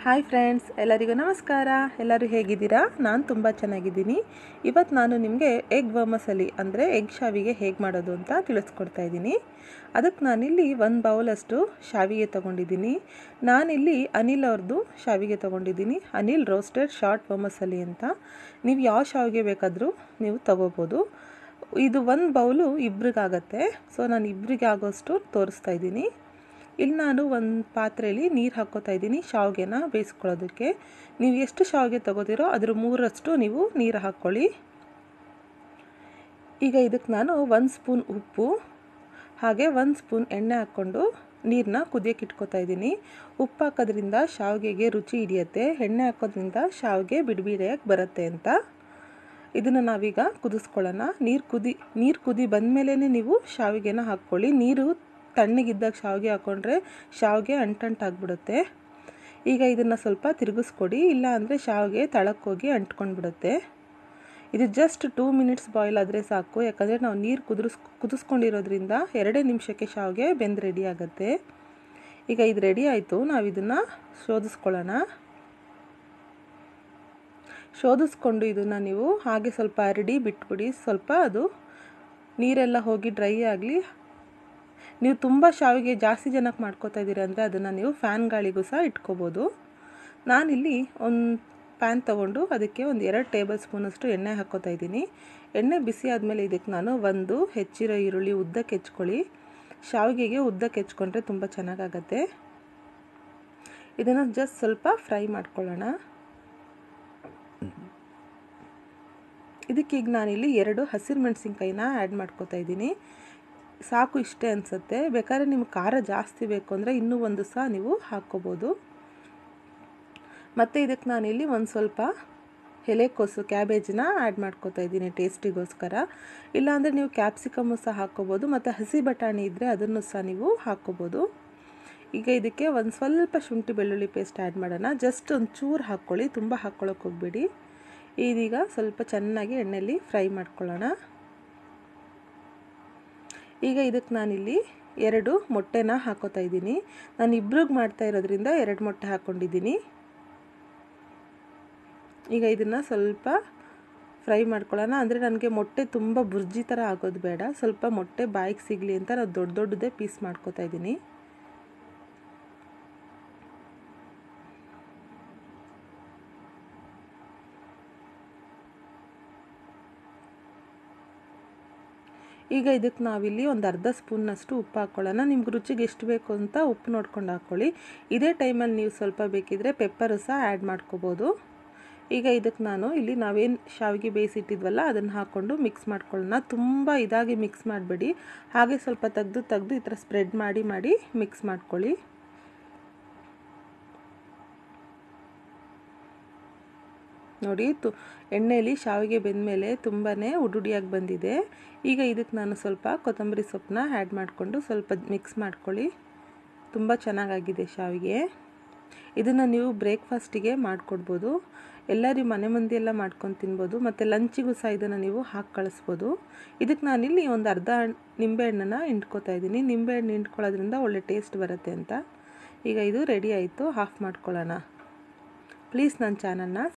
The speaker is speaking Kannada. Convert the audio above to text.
ಹಾಯ್ ಫ್ರೆಂಡ್ಸ್ ಎಲ್ಲರಿಗೂ ನಮಸ್ಕಾರ ಎಲ್ಲರೂ ಹೇಗಿದ್ದೀರಾ ನಾನು ತುಂಬ ಚೆನ್ನಾಗಿದ್ದೀನಿ ಇವತ್ತು ನಾನು ನಿಮಗೆ ಎಗ್ ವರ್ಮಸಲಿ ಅಂದರೆ ಎಗ್ ಶಾವಿಗೆ ಹೇಗೆ ಮಾಡೋದು ಅಂತ ತಿಳಿಸ್ಕೊಡ್ತಾ ಇದ್ದೀನಿ ಅದಕ್ಕೆ ನಾನಿಲ್ಲಿ ಒಂದು ಬೌಲಷ್ಟು ಶಾವಿಗೆ ತೊಗೊಂಡಿದ್ದೀನಿ ನಾನಿಲ್ಲಿ ಅನಿಲ್ ಅವ್ರದ್ದು ಶಾವಿಗೆ ತೊಗೊಂಡಿದ್ದೀನಿ ಅನಿಲ್ ರೋಸ್ಟೆಡ್ ಶಾರ್ಟ್ ವರ್ಮಸಲಿ ಅಂತ ನೀವು ಯಾವ ಶಾವಿಗೆ ಬೇಕಾದರೂ ನೀವು ತೊಗೋಬೋದು ಇದು ಒಂದು ಬೌಲು ಇಬ್ರಿಗಾಗತ್ತೆ ಸೊ ನಾನು ಇಬ್ಬರಿಗೆ ಆಗೋಷ್ಟು ತೋರಿಸ್ತಾ ಇದ್ದೀನಿ ಇಲ್ಲಿ ನಾನು ಒಂದು ಪಾತ್ರೆಯಲ್ಲಿ ನೀರು ಹಾಕ್ಕೋತಾ ಇದ್ದೀನಿ ಶಾವಿಗೆನ ಬೇಯಿಸ್ಕೊಳ್ಳೋದಕ್ಕೆ ನೀವು ಎಷ್ಟು ಶಾವಿಗೆ ತಗೋತೀರೋ ಅದ್ರ ಮೂರಷ್ಟು ನೀವು ನೀರು ಹಾಕ್ಕೊಳ್ಳಿ ಈಗ ಇದಕ್ಕೆ ನಾನು ಒಂದು ಸ್ಪೂನ್ ಉಪ್ಪು ಹಾಗೆ ಒಂದು ಸ್ಪೂನ್ ಎಣ್ಣೆ ಹಾಕ್ಕೊಂಡು ನೀರನ್ನ ಕುದಿಯೋಕೆ ಇಟ್ಕೋತಾ ಇದ್ದೀನಿ ಉಪ್ಪು ಹಾಕೋದ್ರಿಂದ ಶಾವಿಗೆಗೆ ರುಚಿ ಹಿಡಿಯುತ್ತೆ ಎಣ್ಣೆ ಹಾಕೋದ್ರಿಂದ ಶಾವಿಗೆ ಬಿಡಿಬಿಡಿಯಾಗಿ ಬರುತ್ತೆ ಅಂತ ಇದನ್ನು ನಾವೀಗ ಕುದಿಸ್ಕೊಳ್ಳೋಣ ನೀರು ಕುದಿ ನೀರು ಕುದಿ ಬಂದಮೇಲೆ ನೀವು ಶಾವಿಗೆನ ಹಾಕ್ಕೊಳ್ಳಿ ನೀರು ತಣ್ಣಗಿದ್ದಾಗ ಶಾವಿಗೆ ಹಾಕ್ಕೊಂಡ್ರೆ ಶಾವಿಗೆ ಅಂಟಂಟಾಗ್ಬಿಡುತ್ತೆ ಈಗ ಇದನ್ನು ಸ್ವಲ್ಪ ತಿರುಗಿಸ್ಕೊಡಿ ಇಲ್ಲ ಅಂದರೆ ಶಾವಿಗೆ ತಳಕ್ಕೋಗಿ ಅಂಟ್ಕೊಂಡ್ಬಿಡುತ್ತೆ ಇದು ಜಸ್ಟ್ ಟೂ ಮಿನಿಟ್ಸ್ ಬಾಯ್ಲ್ ಆದರೆ ಸಾಕು ಯಾಕಂದರೆ ನಾವು ನೀರು ಕುದಿಸ್ ಕುದಿಸ್ಕೊಂಡಿರೋದ್ರಿಂದ ಎರಡೇ ನಿಮಿಷಕ್ಕೆ ಶಾವಿಗೆ ಬೆಂದು ರೆಡಿ ಆಗುತ್ತೆ ಈಗ ಇದು ರೆಡಿ ಆಯಿತು ನಾವು ಇದನ್ನು ಶೋಧಿಸ್ಕೊಳ್ಳೋಣ ಶೋಧಿಸ್ಕೊಂಡು ಇದನ್ನು ನೀವು ಹಾಗೆ ಸ್ವಲ್ಪ ಹರಡಿ ಬಿಟ್ಬಿಡಿ ಸ್ವಲ್ಪ ಅದು ನೀರೆಲ್ಲ ಹೋಗಿ ಡ್ರೈ ಆಗಲಿ ನೀವು ತುಂಬ ಶಾವಿಗೆ ಜಾಸ್ತಿ ಜನಕ್ಕೆ ಮಾಡ್ಕೋತಾ ಇದ್ದೀರಿ ಅಂದರೆ ಅದನ್ನು ನೀವು ಫ್ಯಾನ್ ಗಾಳಿಗೂ ಸಹ ಇಟ್ಕೋಬೋದು ನಾನಿಲ್ಲಿ ಒಂದು ಪ್ಯಾನ್ ತೊಗೊಂಡು ಅದಕ್ಕೆ ಒಂದು ಎರಡು ಟೇಬಲ್ ಸ್ಪೂನಷ್ಟು ಎಣ್ಣೆ ಹಾಕ್ಕೋತಾ ಇದ್ದೀನಿ ಎಣ್ಣೆ ಬಿಸಿ ಆದಮೇಲೆ ಇದಕ್ಕೆ ನಾನು ಒಂದು ಹೆಚ್ಚಿರೋ ಈರುಳ್ಳಿ ಉದ್ದಕ್ಕೆ ಹೆಚ್ಕೊಳ್ಳಿ ಶಾವಿಗೆಗೆ ಉದ್ದಕ್ಕೆ ಹೆಚ್ಕೊಂಡ್ರೆ ತುಂಬ ಚೆನ್ನಾಗಾಗತ್ತೆ ಇದನ್ನು ಜಸ್ಟ್ ಸ್ವಲ್ಪ ಫ್ರೈ ಮಾಡ್ಕೊಳ್ಳೋಣ ಇದಕ್ಕೀಗ ನಾನಿಲ್ಲಿ ಎರಡು ಹಸಿರು ಮೆಣಸಿನ್ಕಾಯಿನ ಆ್ಯಡ್ ಮಾಡ್ಕೋತಾ ಇದ್ದೀನಿ ಸಾಕು ಇಷ್ಟೇ ಅನಿಸುತ್ತೆ ಬೇಕಾದ್ರೆ ನಿಮ್ಗೆ ಖಾರ ಜಾಸ್ತಿ ಬೇಕು ಅಂದರೆ ಇನ್ನೂ ಒಂದು ಸಹ ನೀವು ಹಾಕ್ಕೋಬೋದು ಮತ್ತು ಇದಕ್ಕೆ ನಾನಿಲ್ಲಿ ಒಂದು ಸ್ವಲ್ಪ ಎಲೆಕೋಸು ಕ್ಯಾಬೇಜನ್ನ ಆ್ಯಡ್ ಮಾಡ್ಕೋತಾ ಇದ್ದೀನಿ ಟೇಸ್ಟಿಗೋಸ್ಕರ ಇಲ್ಲಾಂದರೆ ನೀವು ಕ್ಯಾಪ್ಸಿಕಮ್ಮು ಸಹ ಹಾಕ್ಕೋಬೋದು ಮತ್ತು ಹಸಿ ಬಟಾಣಿ ಇದ್ದರೆ ಅದನ್ನು ಸಹ ನೀವು ಹಾಕ್ಕೋಬೋದು ಈಗ ಇದಕ್ಕೆ ಒಂದು ಸ್ವಲ್ಪ ಶುಂಠಿ ಬೆಳ್ಳುಳ್ಳಿ ಪೇಸ್ಟ್ ಆ್ಯಡ್ ಮಾಡೋಣ ಜಸ್ಟ್ ಒಂದು ಚೂರು ಹಾಕ್ಕೊಳ್ಳಿ ತುಂಬ ಹಾಕ್ಕೊಳ್ಳೋಕೆ ಹೋಗ್ಬೇಡಿ ಇದೀಗ ಸ್ವಲ್ಪ ಚೆನ್ನಾಗಿ ಎಣ್ಣೆಯಲ್ಲಿ ಫ್ರೈ ಮಾಡ್ಕೊಳ್ಳೋಣ ಈಗ ಇದಕ್ಕೆ ನಾನಿಲ್ಲಿ ಎರಡು ಮೊಟ್ಟೆನ ಹಾಕೋತಾ ಇದ್ದೀನಿ ನಾನು ಇಬ್ರಿಗೆ ಮಾಡ್ತಾ ಇರೋದ್ರಿಂದ ಎರಡು ಮೊಟ್ಟೆ ಹಾಕ್ಕೊಂಡಿದ್ದೀನಿ ಈಗ ಇದನ್ನು ಸ್ವಲ್ಪ ಫ್ರೈ ಮಾಡ್ಕೊಳ್ಳೋಣ ಅಂದರೆ ನನಗೆ ಮೊಟ್ಟೆ ತುಂಬ ಬುರ್ಜಿ ಥರ ಆಗೋದು ಬೇಡ ಸ್ವಲ್ಪ ಮೊಟ್ಟೆ ಬಾಯಿಗೆ ಸಿಗಲಿ ಅಂತ ನಾನು ದೊಡ್ಡ ದೊಡ್ಡದೇ ಪೀಸ್ ಮಾಡ್ಕೋತಾ ಇದ್ದೀನಿ ಈಗ ಇದಕ್ಕೆ ನಾವಿಲ್ಲಿ ಒಂದು ಅರ್ಧ ಸ್ಪೂನ್ನಷ್ಟು ಉಪ್ಪು ಹಾಕ್ಕೊಳ್ಳೋಣ ನಿಮ್ಗೆ ರುಚಿಗೆ ಎಷ್ಟು ಬೇಕು ಅಂತ ಉಪ್ಪು ನೋಡ್ಕೊಂಡು ಹಾಕ್ಕೊಳ್ಳಿ ಇದೇ ಟೈಮಲ್ಲಿ ನೀವು ಸ್ವಲ್ಪ ಬೇಕಿದ್ರೆ ಪೆಪ್ಪರು ಸಹ ಆ್ಯಡ್ ಮಾಡ್ಕೋಬೋದು ಈಗ ಇದಕ್ಕೆ ನಾನು ಇಲ್ಲಿ ನಾವೇನು ಶಾವಿಗೆ ಬೇಯಿಸಿಟ್ಟಿದ್ವಲ್ಲ ಅದನ್ನು ಹಾಕ್ಕೊಂಡು ಮಿಕ್ಸ್ ಮಾಡ್ಕೊಳ್ಳೋಣ ತುಂಬ ಇದಾಗಿ ಮಿಕ್ಸ್ ಮಾಡಬೇಡಿ ಹಾಗೆ ಸ್ವಲ್ಪ ತೆಗೆದು ತೆಗೆದು ಈ ಥರ ಸ್ಪ್ರೆಡ್ ಮಾಡಿ ಮಾಡಿ ಮಿಕ್ಸ್ ಮಾಡ್ಕೊಳ್ಳಿ ನೋಡಿ ತು ಎಣ್ಣೆಯಲ್ಲಿ ಶಾವಿಗೆ ಬೆಂದಮೇಲೆ ತುಂಬಾ ಉಡುಡಿಯಾಗಿ ಬಂದಿದೆ ಈಗ ಇದಕ್ಕೆ ನಾನು ಸ್ವಲ್ಪ ಕೊತ್ತಂಬರಿ ಸೊಪ್ಪನ್ನ ಆ್ಯಡ್ ಮಾಡಿಕೊಂಡು ಸ್ವಲ್ಪ ಮಿಕ್ಸ್ ಮಾಡ್ಕೊಳ್ಳಿ ತುಂಬ ಚೆನ್ನಾಗಾಗಿದೆ ಶಾವಿಗೆ ಇದನ್ನು ನೀವು ಬ್ರೇಕ್ಫಾಸ್ಟಿಗೆ ಮಾಡಿಕೊಡ್ಬೋದು ಎಲ್ಲರೂ ಮನೆ ಮಂದಿ ಎಲ್ಲ ಮಾಡ್ಕೊಂಡು ತಿನ್ಬೋದು ಮತ್ತು ಲಂಚಿಗೂ ಸಹ ಇದನ್ನು ನೀವು ಹಾಕಿ ಕಳಿಸ್ಬೋದು ಇದಕ್ಕೆ ನಾನಿಲ್ಲಿ ಒಂದು ಅರ್ಧ ನಿಂಬೆಹಣ್ಣನ್ನು ಹಿಂಡ್ಕೋತಾ ಇದ್ದೀನಿ ನಿಂಬೆಹಣ್ಣು ಹಿಂಡ್ಕೊಳ್ಳೋದ್ರಿಂದ ಒಳ್ಳೆ ಟೇಸ್ಟ್ ಬರುತ್ತೆ ಅಂತ ಈಗ ಇದು ರೆಡಿ ಆಯಿತು ಆಫ್ ಮಾಡ್ಕೊಳ್ಳೋಣ ಪ್ಲೀಸ್ ನನ್ನ ಚಾನಲ್ನ